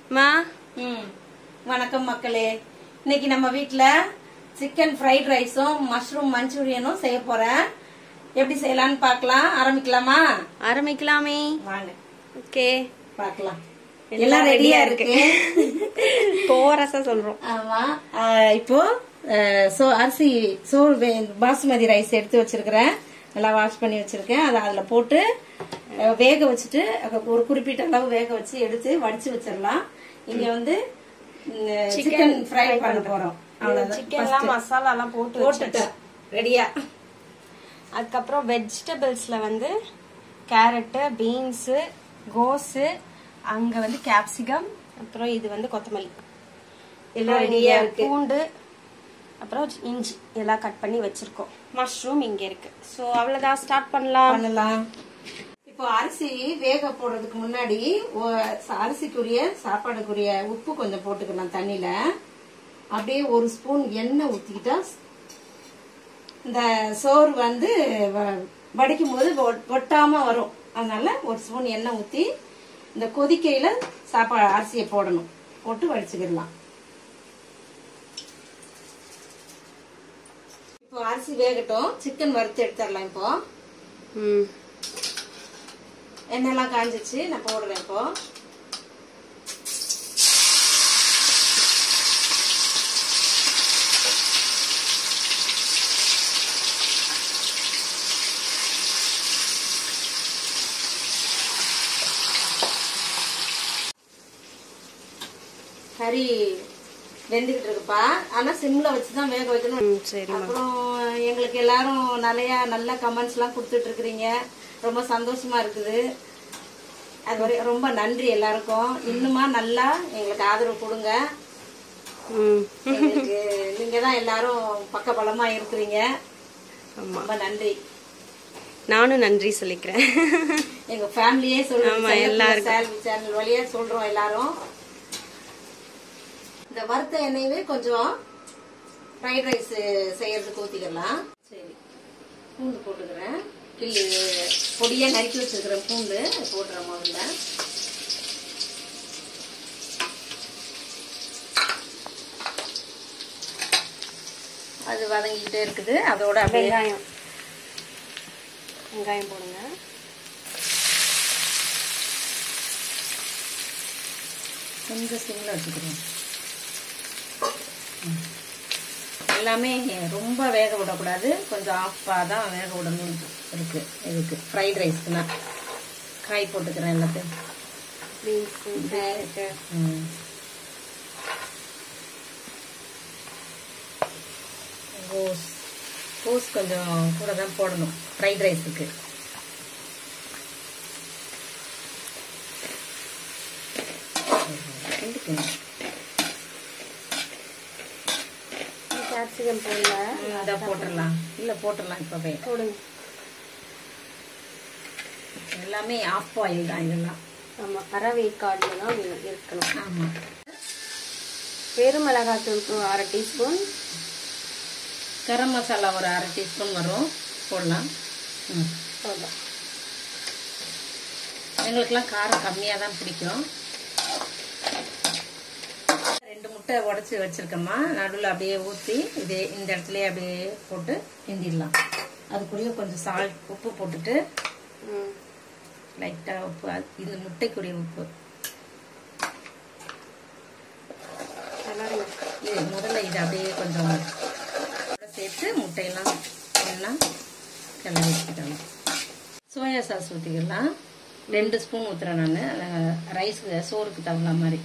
மா ம் வணக்கம் மக்களே இன்னைக்கு நம்ம வீட்ல சிக்கன் ஃப்ரைட் ரைஸும் மஷ்ரூம் மஞ்சூரியனும் செய்ய போறேன் எப்படி செய்யலாம்னு பார்க்கலாம் ஆரம்பிக்கலாமா ஆரம்பிக்கலாமே வாங்க ஓகே பார்க்கலாம் எல்லாம் ரெடியா இருக்கு கோரஸா சொல்றோம் ஆமா ஆஹ் இப்போ ஆஹ் சோ அரிசி சோறு வே- பாசுமதி ரைஸ் எடுத்து வச்சிருக்கிறேன் நல்லா வாஷ் பண்ணி வச்சிருக்கேன் அதை அதுல போட்டு ஆஹ் வேக வச்சுட்டு அது ஒரு குறிப்பிட்ட அளவு வேக வச்சு எடுத்து வடிச்சு வச்சிடலாம் இங்க வந்து சிக்கன் ஃப்ரை பண்ண போறோம் அவ்வளவுதான் சிக்கன்லாம் மசாலா எல்லாம் போட்டு போட்டுட்டேன் ரெடியா அதுக்கப்புறம் வெஜிடபிள்ஸ்ல வந்து கேரட்டு பீன்ஸு கோஸு அங்க வந்து கேப்சிகம் அப்புறம் இது வந்து கொத்தமல்லி எல்லாம் அப்புறம் ரெடியா இங்க இருக்கு பூண்டு அப்புறம் இஞ்சி எல்லாம் கட் பண்ணி வச்சிருக்கோம் மஷ்ரூம் இங்க இருக்கு சோ அவ்வளவுதான் ஸ்டார்ட் பண்ணலாம் பண்ணலாம் இப்போ அரிசி வேக போடுறதுக்கு முன்னாடி ஒ- அரிசிக்குரிய சாப்பாடுக்குரிய உப்பு கொஞ்சம் போட்டுக்கலாம் தண்ணியில அப்படியே ஒரு ஸ்பூன் எண்ணெய் ஊத்திக்கிட்டா இந்த சோறு வந்து வ- வடிக்கும் போது ஒ- ஒட்டாம வரும் அதனால ஒரு ஸ்பூன் எண்ணெய் ஊத்தி இந்த கொதிக்கையில சாப்பாடு அரிசியை போடணும் போட்டு வடிச்சுக்கிடலாம் இப்போ அரிசி வேகட்டும் சிக்கன் வறுத்து எடுத்துடலாம் இப்போ ம் எண்ணெய்லாம் காஞ்சிச்சு நான் போடுறேன் இப்போ கறி வெந்துகிட்டு இருக்குப்பா ஆனா சிம்ல வச்சுதான் வேக வைக்கணும் ம் சரிம்மா அப்புறம் எங்களுக்கு எல்லாரும் நிறைய நல்ல கமெண்ட்ஸ் எல்லாம் கொடுத்துட்டு இருக்கிறீங்க ரொம்ப சந்தோஷமா இருக்குது அது வரை ரொம்ப நன்றி எல்லாருக்கும் இன்னுமா நல்லா எங்களுக்கு ஆதரவு கொடுங்க ம் எங்களுக்கு நீங்க தான் எல்லாரும் பக்கபலமா இருக்கிறீங்க ஆமா ரொம்ப நன்றி நானும் நன்றி சொல்லிக்கிறேன் எங்க ஃபேமிலியே ஆமா, சொல்றோம் எல்லாருக்கும். சேல்வி சேனல் வழியா சொல்றோம் எல்லாரும் இந்த வறுத்த எண்ணெயவே கொஞ்சம் ஃப்ரைட் ரைஸ் செய்யறதுக்கு ஊத்திக்கலாம் சரி பூண்டு போட்டுக்கிறேன் கிள்ளி பொடியா நறுக்கி வச்சிருக்கிறேன் பூண்டு அது போடுறேன் முதல்ல அது வதங்கிக்கிட்டே இருக்குது அதோட அப்படியே வெங்காயம் வெங்காயம் போடுங்க கொஞ்சம் சிம்ல வச்சுக்கிறோம் ம். எல்லாமே ரொம்ப வேக விடக்கூடாது கொஞ்சம் ஆஃபாக தான் வேக விடணும் இருக்கு இதுக்கு ஃப்ரைட் ரைஸ்க்குனா காய் போட்டுக்கிறேன் எல்லாத்தையும் பீன்ஸு கேரட்டு ம். கோஸ் கோஸ் கொஞ்சம் கூட தான் போடணும் ஃப்ரைட் ரைஸுக்கு ரெண்டுக்குங்க கேப்சிகம் போடல இதை போட்டுடலாம் இல்ல போட்டுடலாம் இப்பவே போடுங்க எல்லாமே ஆஃப் பாயில் தான் இதெல்லாம் ஆமா அரை வேக்காடில் தான் வே- இருக்கணும் ஆமா வெறும் மிளகாத்தூள் ஒரு அரை டீஸ்பூன் கரம் மசாலா ஒரு அரை டீஸ்பூன் வரும் போடலாம் ம். அவ்வளோதான் எங்களுக்கெல்லாம் காரம் கம்மியாக தான் பிடிக்கும் ரெண்டு முட்டை உடைச்சி வச்சிருக்கோமா நடுவில் அப்படியே ஊற்றி இதே இந்த இடத்துலயே அப்படியே போட்டு கிண்டிடலாம் அதுக்குள்ளேயே கொஞ்சம் சால்ட் உப்பு போட்டுட்டு ம் லைட்டாக உப்பு அது- இந்த முட்டைக்குரிய உப்பு எல்லாரும் இது முதல்ல இது அப்படியே கொஞ்சம் கூட சேர்த்து முட்டையெல்லாம் எல்லாம் கிளறி வச்சுக்கலாம் சோயா சாஸ் ஊற்றிக்கலாம் ரெண்டு ஸ்பூன் ஊற்றுறேன் நான் ரைஸ் சோறுக்கு தகுந்த மாதிரி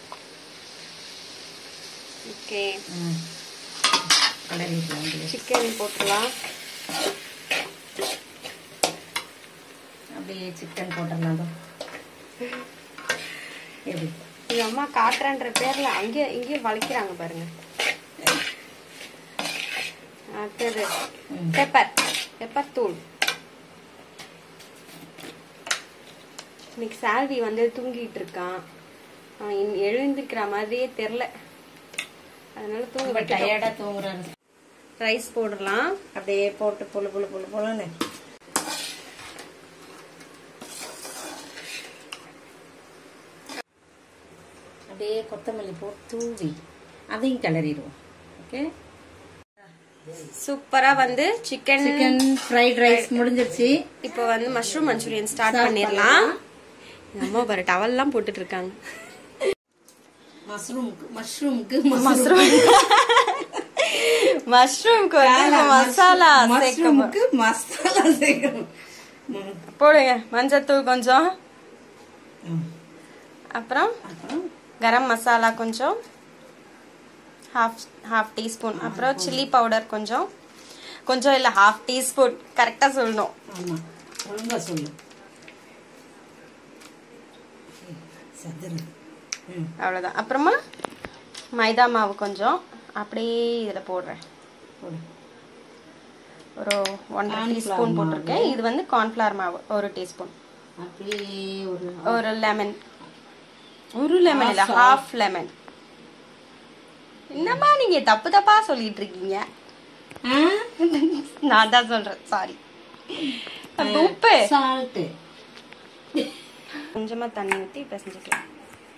ஓகே ம். கிளறிக்கலாம் அப்படியே. சிக்கன் போட்டுடலாம் அப்படியே சிக்கன் போட்டுடலாம் அதோ. எப்படி எங்க அம்மா காட்டுறன்ற பேர்ல அங்கேயே இங்கேயும் வளைக்கிறாங்க பாருங்க அடுத்தது ம். பெப்பர் பெப்பர் தூள் இன்னைக்கு சால்வி வந்து தூங்கிட்டு இருக்கான் அவன் இன்- எழுந்திருக்கிற மாதிரியே தெரில அதனால தூங்க ரொம்ப டயர்டாக தூங்குறாரு ரைஸ் போடலாம் அப்படியே போட்டு புழு புழு புழு புழுன்னு அப்படியே கொத்தமல்லி போட்டு தூவி அதையும் கிளறிடுவோம் ஓகே சூப்பரா வந்து சிக்கன் சிக்கன் ஃப்ரைட் ரைஸ் முடிஞ்சிருச்சு இப்போ வந்து மஷ்ரூம் மஞ்சூரியன் ஸ்டார்ட் பண்ணிடலாம் எங்க அம்மா பாரு டவல்லாம் போட்டுட்டு இருக்காங்க மஷ்ரூமுக்கு மஷ்ரூமுக்கு மஷ்ரூம் மஷ்ரூம்க்கு வந்து மசாலா சேர்க்கணும் மஷ்ரூமுக்கு மசாலா சேர்க்கணும் ம். போடுங்க மஞ்சத்தூள் கொஞ்சம் ம். அப்புறம் அப்புறம் கரம் மசாலா கொஞ்சம் ஹாஃப் ஹாஃப் டீஸ்பூன் அப்புறம் சில்லி பவுடர் கொஞ்சம் கொஞ்சம் இல்லை ஹாஃப் டீஸ்பூன் கரெக்டாக சொல்லணும் ஆமா ஒழுங்கா சொல்லு சதுரு ம் அவ்வளோதான் அப்புறமா மைதா மாவு கொஞ்சம் அப்படியே இதில் போடுறேன் போடு ஒரு ஒன்றரை Corn flour டீஸ்பூன் மாவு. போட்டிருக்கேன் இது வந்து கார்ன்ஃப்ளவர் மாவு ஒரு டீஸ்பூன் அப்படியே ஒரு ஒரு லெமன் ஒரு லெமன் இல்லை Half ஹாஃப் லெமன் என்னம்மா நீங்க தப்பு தப்பா சொல்லிட்டு இருக்கீங்க ஆ நான் தான் சொல்றேன் சாரி உப்பு சால்ட்டு கொஞ்சமா தண்ணி ஊற்றி பிசைஞ்சுக்கலாம்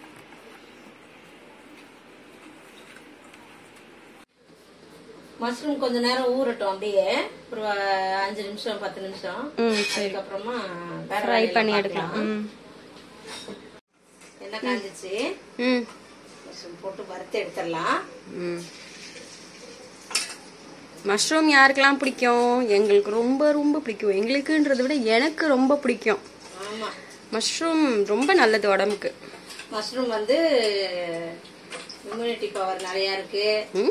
மஷ்ரூம் கொஞ்ச நேரம் ஊறட்டும் அப்படியே ஒரு அஞ்சு நிமிஷம் பத்து நிமிஷம் ம் சரி அதுக்கப்புறமா வேற ஃப்ரை வேலையில பண்ணி பார்க்கலாம். எடுக்கலாம் ம் எண்ணெய் காஞ்சிச்சு ம் மஷ்ரூம் போட்டு வறுத்து எடுத்துடலாம் ம் மஷ்ரூம் யாருக்கெல்லாம் பிடிக்கும் எங்களுக்கு ரொம்ப ரொம்ப பிடிக்கும் எங்களுக்குன்றதை விட எனக்கு ரொம்ப பிடிக்கும் ஆமா மஷ்ரூம் ரொம்ப நல்லது உடம்புக்கு மஷ்ரூம் வந்து இம்யூனிட்டி பவர் நிறைய இருக்கு ம்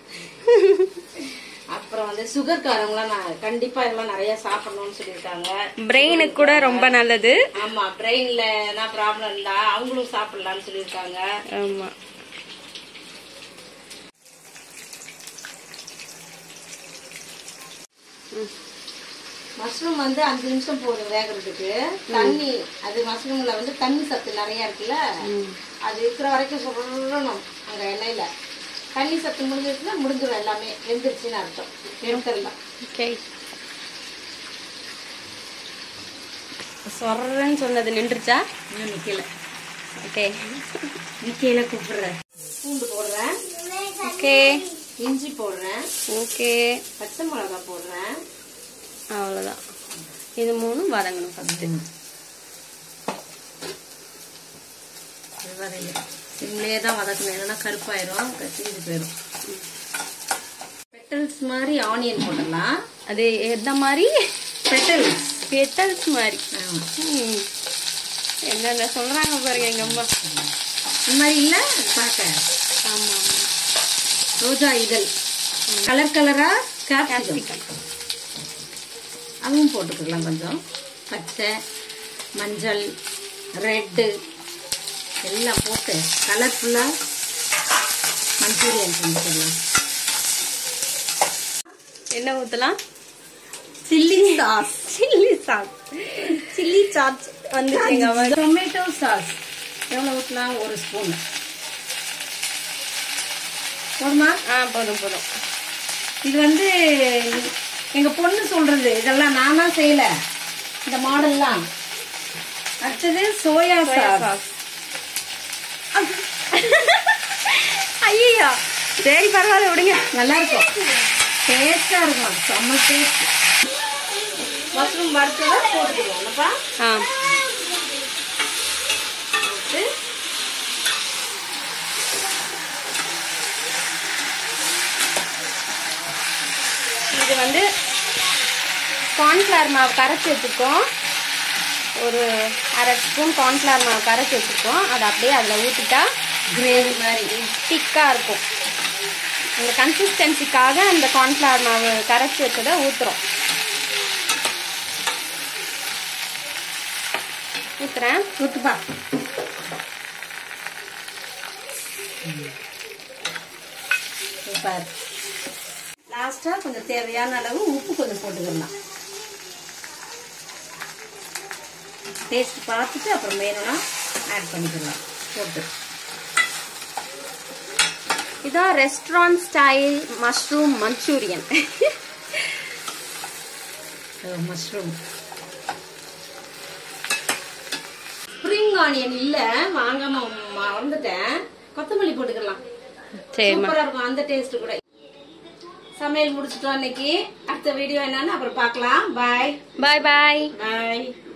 அப்புறம் வந்து சுகர் காரங்களாம் நான் கண்டிப்பா இதெல்லாம் நிறைய சாப்பிடணும்னு சொல்லியிருக்காங்க பிரெயினுக்கு கூட ரொம்ப நல்லது ஆமா பிரெயின்ல என்ன ப்ராப்ளம் இருந்தா அவங்களும் சாப்பிடலாம்னு சொல்லியிருக்காங்க ஆமா மஷ்ரூம் வந்து அஞ்சு நிமிஷம் போதும் வேகிறதுக்கு தண்ணி அது மஷ்ரூம்ல வந்து தண்ணி சத்து நிறைய இருக்குல்ல அது இருக்கிற வரைக்கும் சொல்லணும் அங்க எண்ணெயில தண்ணி சத்து முடிஞ்சிருச்சுன்னா முடிஞ்சிடும் எல்லாமே வெந்துருச்சுன்னு அர்த்தம் எடுத்துடலாம் ஓகே சொல்றேன்னு சொன்னது நின்றுச்சா இன்னும் நிக்கல ஓகே நிக்கையில கூப்பிடுறேன் பூண்டு போடுறேன் ஓகே இஞ்சி போடுறேன் ஓகே பச்சை மிளகா போடுறேன் அவ்வளோதான் இது மூணும் வதங்கணும் ஃபர்ஸ்ட் சிம்லேயே தான் வதக்கணும் இல்லைன்னா கருப்பாயிரும் கசிஞ்சு போயிடும் பெட்டல்ஸ் மாதிரி ஆனியன் போடலாம் அது எந்த மாதிரி பெட்டல்ஸ் பெட்டல்ஸ் மாதிரி ம். என்னென்ன சொல்றாங்க பாருங்க எங்க அம்மா இந்த மாதிரி இல்ல பார்க்க ஆமா ஆமா ரோஜா இதழ் கலர் கலரா கேப்சிகம் கேப்சிகம் அதுவும் போட்டுக்கலாம் கொஞ்சம் பச்சை மஞ்சள் ரெட்டு எல்லாம் போட்டு கலர்ஃபுல்லா மஞ்சூரியன் செஞ்சுக்கலாம் என்ன ஊத்தலாம் chilli sauce chilli sauce chilli sauce வந்துச்சுங்க அவ டொமேட்டோ சாஸ் எவ்வளவு ஊற்றலாம் ஒரு ஸ்பூன் போதுமா ஆ போதும் போதும் இது வந்து எங்க பொண்ணு சொல்றது இதெல்லாம் நானா செய்யல இந்த மாடல்லாம் அடுத்தது சோயா சாஸ் சாஸ் ஐயா சரி பரவாயில்ல விடுங்க நல்லா இருக்கும் டேஸ்டா இருக்கும் செம்ம டேஸ்ட் மஷ்ரூம் வறுத்ததா போட்டுக்கலாம்ப்பா ஆ போட்டு இது வந்து கார்ன்ஃப்ளவர் மாவு கரைச்சி வச்சுருக்கோம் ஒரு அரை ஸ்பூன் கார்ன்ஃப்ளவர் மாவு கரைச்சி வச்சுருக்கோம் அதை அப்படியே அதில் ஊற்றிட்டா கிரேவி மாதிரி திக்காக இருக்கும் அந்த கன்சிஸ்டன்சிக்காக அந்த கார்ன்ஃப்ளவர் மாவு கரைச்சி வச்சதை ஊற்றுறோம் ஊற்றுறேன் ஊத்துப்பா சூப்பர் லாஸ்டா கொஞ்சம் தேவையான அளவு உப்பு கொஞ்சம் போட்டுக்கலாம் டேஸ்ட் பார்த்துட்டு அப்புறம் வேணும்னா ஆட் பண்ணிக்கலாம் போட்டு இதான் restaurant style mushroom manchurian mushroom spring onion இல்ல வாங்காம மறந்துட்டேன் கொத்தமல்லி போட்டுக்கலாம் சரிம்மா சூப்பரா இருக்கும் அந்த டேஸ்ட் கூட சமையல் முடிச்சிட்டோம் இன்னைக்கு அடுத்த வீடியோ என்னன்னு அப்புறம் பார்க்கலாம் பாய் பாய் பாய் பாய்